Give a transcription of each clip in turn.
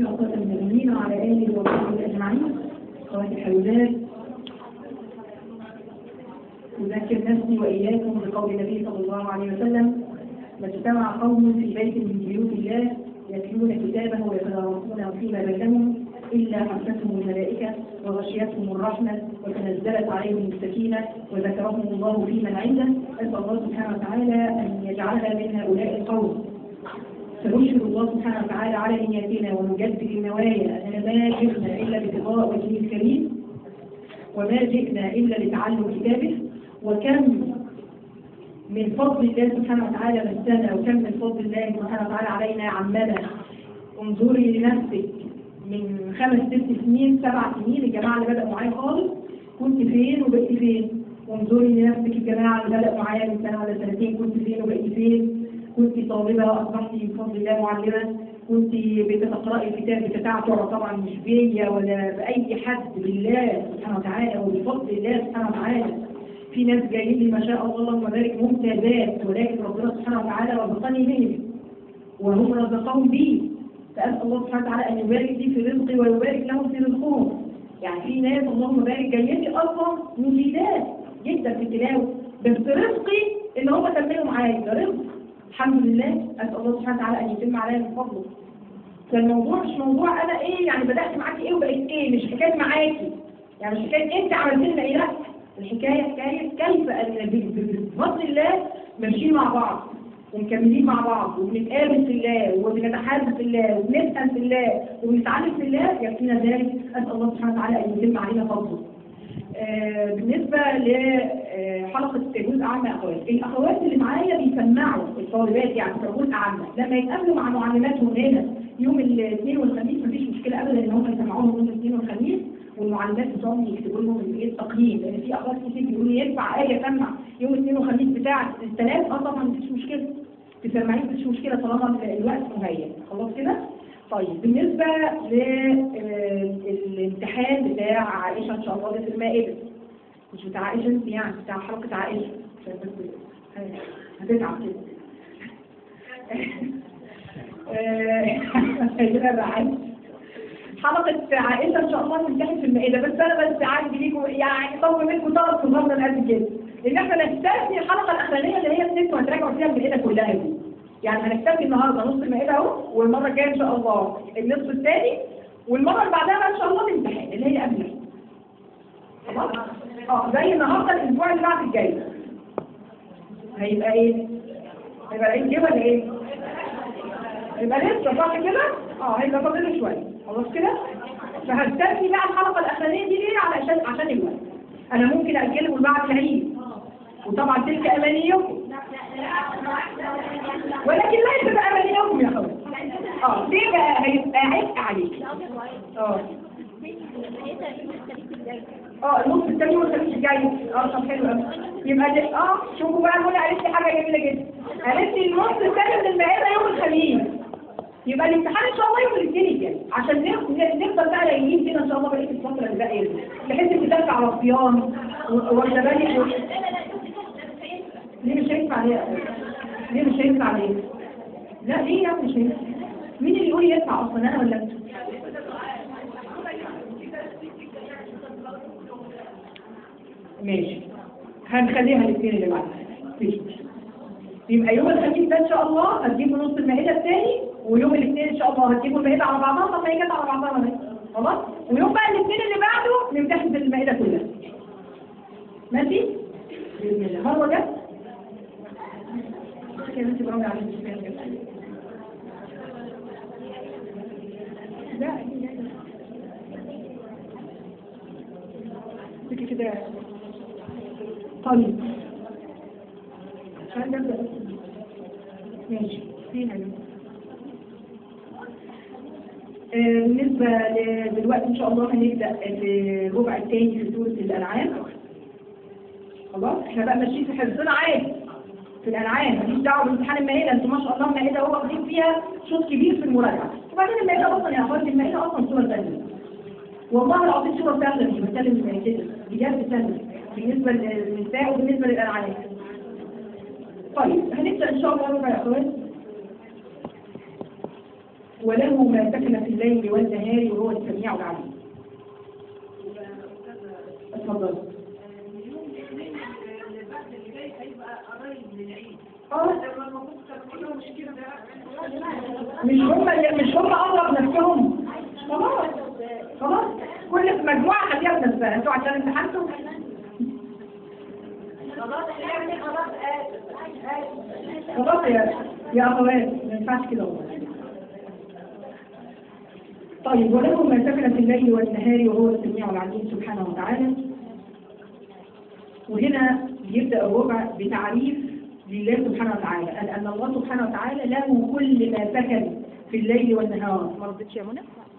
المرسلين وخاتم النبيين وعلى آله وصحبه أجمعين أخواتي الحبيبات أذكر نفسي وإياكم بقول النبي صلى الله عليه وسلم ما اجتمع قوم في بيت من بيوت الله يتلون كتابه ويتدارسونه فيما بينهم إلا حفتهم الملائكة وغشيتهم الرحمة وتنزلت عليهم السكينة وذكرهم الله في من عنده أسأل الله سبحانه وتعالى أن يجعلنا من هؤلاء القوم فنشهد الله سبحانه وتعالى على نياتنا ونجدد النوايا أننا ما جئنا إلا بتقاء وجهه الكريم وما جئنا إلا لتعلم كتابه وكم من فضل الله سبحانه وتعالى مسنا وكم من فضل الله سبحانه وتعالى علينا عمنا انظري لنفسك من خمس ست سنين سبع سنين الجماعة اللي بدأوا معايا خالص كنت فين وبقيت فين وانظري لنفسك الجماعة اللي بدأوا معايا من سنة ولا سنتين كنت فين وبقيت فين كنت طالبة وأصبحت بفضل الله معلمة كنت بتقرأي الكتاب بتاعته طبعا مش بيا ولا بأي حد بالله سبحانه وتعالى وبفضل الله سبحانه وتعالى في ناس جايين لي ما شاء الله اللهم بارك ممتازات ولكن ربنا سبحانه وتعالى رزقني بهم وهم رزقهم بي فأسأل الله سبحانه وتعالى أن يبارك لي في رزقي ويبارك لهم في رزقهم يعني في ناس اللهم بارك جايين لي أصلا مفيدات جدا في التلاوة بس رزقي إن هم تمنوا معايا ده رزق الحمد لله أسأل الله سبحانه وتعالى أن يتم عليا من فضله فالموضوع مش موضوع أنا إيه يعني بدأت معاكي إيه وبقيت إيه مش حكاية معاكي يعني مش حكاية أنت عملت لنا إيه لا الحكاية حكاية كيف أن بفضل الله ماشيين مع بعض ومكملين مع بعض وبنتقابل في الله وبنتحدث في الله وبنفهم في الله وبنتعلم في الله يكفينا ذلك أسأل الله سبحانه وتعالى أن يتم علينا فضله. آه بالنسبة لحلقة جزء عام أخوات الأخوات اللي معايا بيسمعوا الطالبات يعني في جزء عامة لما يتقابلوا مع معلماتهم هنا يوم الاثنين والخميس مفيش مشكلة أبدا إن هم يسمعوهم يوم الاثنين والخميس والمعلمات بتوعهم يكتبوا لهم الايه التقييم لان في اخوات كتير بيقولوا لي ينفع اجي اسمع يوم الاثنين والخميس بتاع الثلاث اه طبعا مفيش مشكله تسمعين مفيش مشكله طالما الوقت مهيئ خلاص كده طيب بالنسبه للامتحان بتاع عائشه ان شاء الله ده في المائده مش بتاع عائشه انت يعني بتاع حلقه عائشه عشان بس هتتعب كده حلقة عائشة إن شاء الله تنتهي في المائدة بس أنا بس عندي ليكم يعني طول منكم طلب في النهارده قد كده لأن إحنا نكتفي الحلقة الأخرانية اللي هي الست وهتراجعوا فيها المائدة كلها دي يعني هنكتفي النهارده نص المائدة أهو والمرة الجاية إن شاء الله النصف الثاني والمرة اللي بعدها بقى إن شاء الله الامتحان اللي هي قبل خلاص؟ اه زي النهارده الأسبوع اللي بعد الجاي هيبقى إيه؟ هيبقى العيد جه ولا إيه؟ يبقى لسه صح كده؟ اه هيبقى فاضل شوية خلاص كده فهستني بقى الحلقه الاخرانيه دي ليه علشان عشان الوقت انا ممكن اجله بعد العيد وطبعا تلك امانيكم ولكن ليس بامانيكم يا اخوان اه ليه بقى هيبقى عبء عليك اه اه النص الثاني والخميس الجاي اه طب حلو قوي يبقى دي اه شوفوا بقى هنا قالت لي حاجه جميله جدا قالت لي النص الثاني من المائده يوم الخميس يبقى الامتحان ان شاء الله يوم الاثنين الجاي عشان نفضل بقى لايمين كده ان شاء الله بقيه الفتره اللي باقيه بحيث ان تدافع على الصيام واخده بالك ليه مش هينفع ليه ليه مش هينفع ليه؟ لا ليه يا مش هينفع مين اللي يقول ينفع اصلا انا ولا انت؟ ماشي هنخليها الاثنين اللي بعدها ماشي يبقى يوم الخميس ده ان شاء الله هتجيبوا نص المائده الثاني ويوم الاثنين ان شاء الله هتجيبوا المائده على بعضها طب ما هي جت على بعضها ولا خلاص ويوم بقى الاثنين اللي بعده نمتحن المائده كلها ماشي باذن الله هو ده كده انت برافو عليك لا كده كده طيب عشان نبدأ ماشي فين بالنسبة دلوقتي إن شاء الله هنبدأ الربع الثاني في سورة الأنعام خلاص احنا بقى ماشيين في حفظنا عادي في الأنعام ماليش دعوة بامتحان المائدة انتوا ما شاء الله المائدة هو واخدين فيها شوط كبير في المراجعة وبعدين المائدة أصلا يا أخواتي المائدة أصلا سورة ثانية والله العظيم سورة سهلة مش بتكلم كده بجد سهلة بالنسبة للنساء وبالنسبة للأنعام طيب هنبدأ إن شاء الله ربع يا أخوات وله ما سكن في الليل والنهار وهو السميع العليم اتفضل اه مش هم مش هم اقرب نفسهم خلاص خلاص كل مجموعه خليها بنفسها انتوا عشان امتحنتوا خلاص يا يا اخوات ما ينفعش كده والله طيب وله ما سكن في الليل والنهار وهو السميع العليم سبحانه وتعالى وهنا يبدا الربع بتعريف لله سبحانه وتعالى أن أن الله سبحانه وتعالى له كل ما سكن في الليل والنهار ما رضيتش يا منى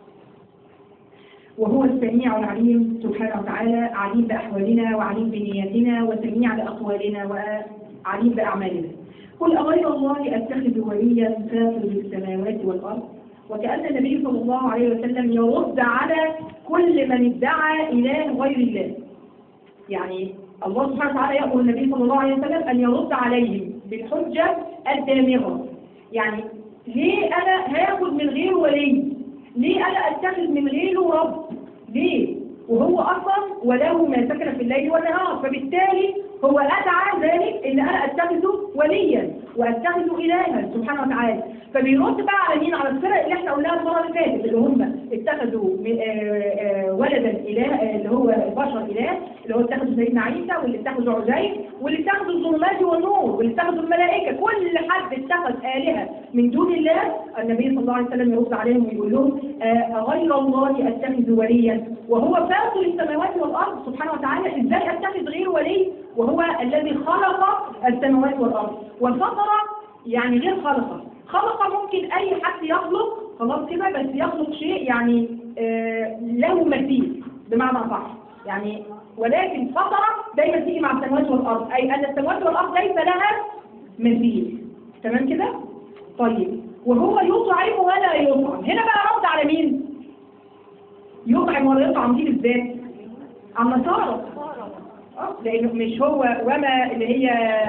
وهو السميع العليم سبحانه وتعالى عليم بأحوالنا وعليم بنياتنا وسميع لأقوالنا وعليم بأعمالنا قل أغير الله أتخذ وليا فاطر السماوات والأرض وكأن النبي صلى الله عليه وسلم يرد على كل من ادعى إله غير الله يعني الله سبحانه وتعالى يأمر النبي صلى الله عليه وسلم أن يرد عليهم بالحجة الدامغة يعني ليه أنا هاخد من غيره ولي ليه أنا أتخذ من غيره رب ليه وهو أصلا وله ما سكن في الليل والنهار فبالتالي هو أدعى ذلك إن أنا أتخذه وليا وأتخذه إلها سبحانه وتعالى فبيرد بقى على مين على الفرق اللي احنا قلناها المرة اللي فاتت اللي هم اتخذوا م- آه، آه، ولدا إله آه، اللي هو البشر إله اللي هو اتخذوا سيدنا عيسى واللي اتخذوا عزير واللي اتخذوا الظلمات والنور واللي اتخذوا الملائكة كل حد اتخذ آلهة من دون الله النبي صلى الله عليه وسلم يرد عليهم ويقول لهم آه، غير الله أتخذ وليا وهو فاطر السماوات والأرض سبحانه وتعالى ازاي أتخذ غير ولي وهو الذي خلق السماوات والأرض والفطر يعني غير خلق خلق ممكن أي حد يخلق خلاص كده بس يخلق شيء يعني آه له مثيل بمعنى صح يعني ولكن فطر دايما تيجي مع السماوات والأرض أي أن السماوات والأرض ليس لها مثيل تمام كده؟ طيب وهو يطعم ولا يطعم هنا بقى رد على مين؟ يطعم ولا يطعم دي بالذات على النصارى آه، لانه مش هو وما اللي هي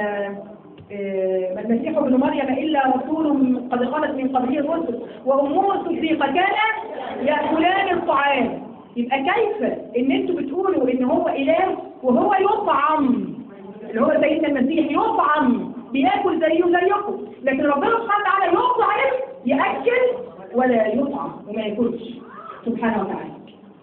آه، ما المسيح ابن مريم الا رسول قد خلت من قبله الرسل وامه صديقه كان ياكلان الطعام يبقى كيف ان انتوا بتقولوا ان هو اله وهو يطعم اللي هو سيدنا المسيح يطعم بياكل زيه زيكم لكن ربنا سبحانه وتعالى يطعم ياكل ولا يطعم وما ياكلش سبحانه وتعالى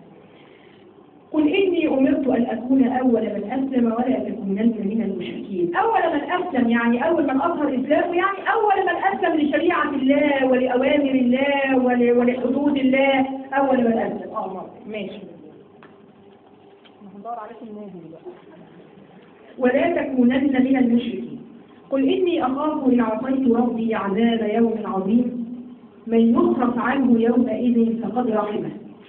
قل إني أمرت أن أكون أول من أسلم ولا تكونن من المشركين أول من أسلم يعني أول من أظهر إسلامه يعني أول من أسلم لشريعة الله ولأوامر الله ول- ولحدود الله أول من أسلم آه مرة. ماشي هندور عليكم نادي دلوقتي. ولا تكونن من المشركين قل إني أخاف إن عصيت ربي عذاب يوم عظيم من يصرف عنه يومئذ فقد رحمه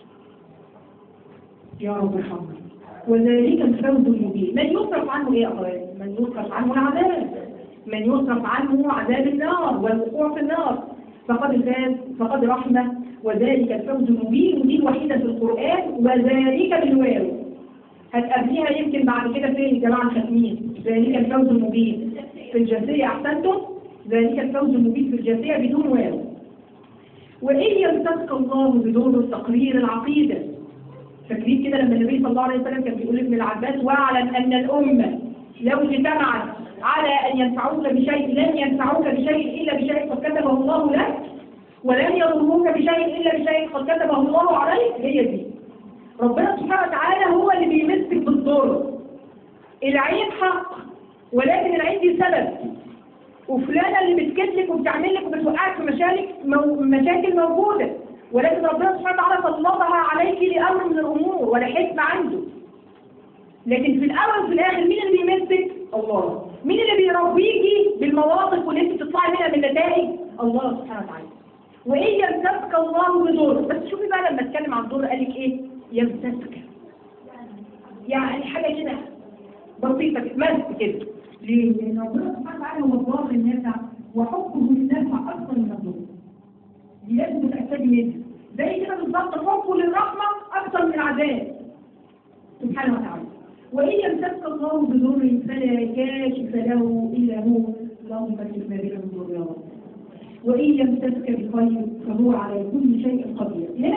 يا رب ارحمنا وذلك الفوز المبين من يصرف عنه ايه يا اخوان من يصرف عنه العذاب من يصرف عنه عذاب النار والوقوع في النار فقد فاز فقد رحمه وذلك الفوز المبين دي الوحيده في القران وذلك بالواو هتقابليها يمكن بعد كده فين يا جماعه الختمين ذلك الفوز المبين في الجاثيه احسنتم ذلك الفوز المبين في الجاثيه بدون واو وإن يمسك الله بدون تقرير العقيدة فاكرين كده لما النبي صلى الله عليه وسلم كان بيقول لابن العباس واعلم أن الأمة لو اجتمعت على أن ينفعوك بشيء لن ينفعوك بشيء إلا بشيء قد كتبه الله لك ولن يضروك بشيء إلا بشيء قد كتبه الله عليك هي دي ربنا سبحانه وتعالى هو اللي بيمسك بالضر العين حق ولكن العين دي سبب وفلانة اللي بتكتلك وبتعمل لك وبتوقعك في مشاكل مو... مشاكل موجودة ولكن ربنا سبحانه وتعالى سلطها عليك لأمر من الأمور ولا حكمة عنده لكن في الأول وفي الآخر مين اللي بيمسك؟ الله مين اللي بيربيكي بالمواقف واللي انت بتطلعي منها بالنتائج؟ الله سبحانه وتعالى وإن يمسسك الله بضر بس شوفي بقى لما اتكلم عن ضر قال لك إيه؟ يمسسك يعني حاجة كده بسيطة كده مس كده ليه؟ لأن ربنا سبحانه وتعالى هو الضار النافع وحبه النافع أكثر من الضر. دي لازم تتأكدي منها. زي كده بالظبط حبه للرحمة أكثر من العذاب. سبحانه وتعالى. وإن يمسك الله بضر فلا كاشف له إلا هو اللهم كشف ما بنا من ضر يا رب. وإن يمسسك بخير فهو على كل شيء قدير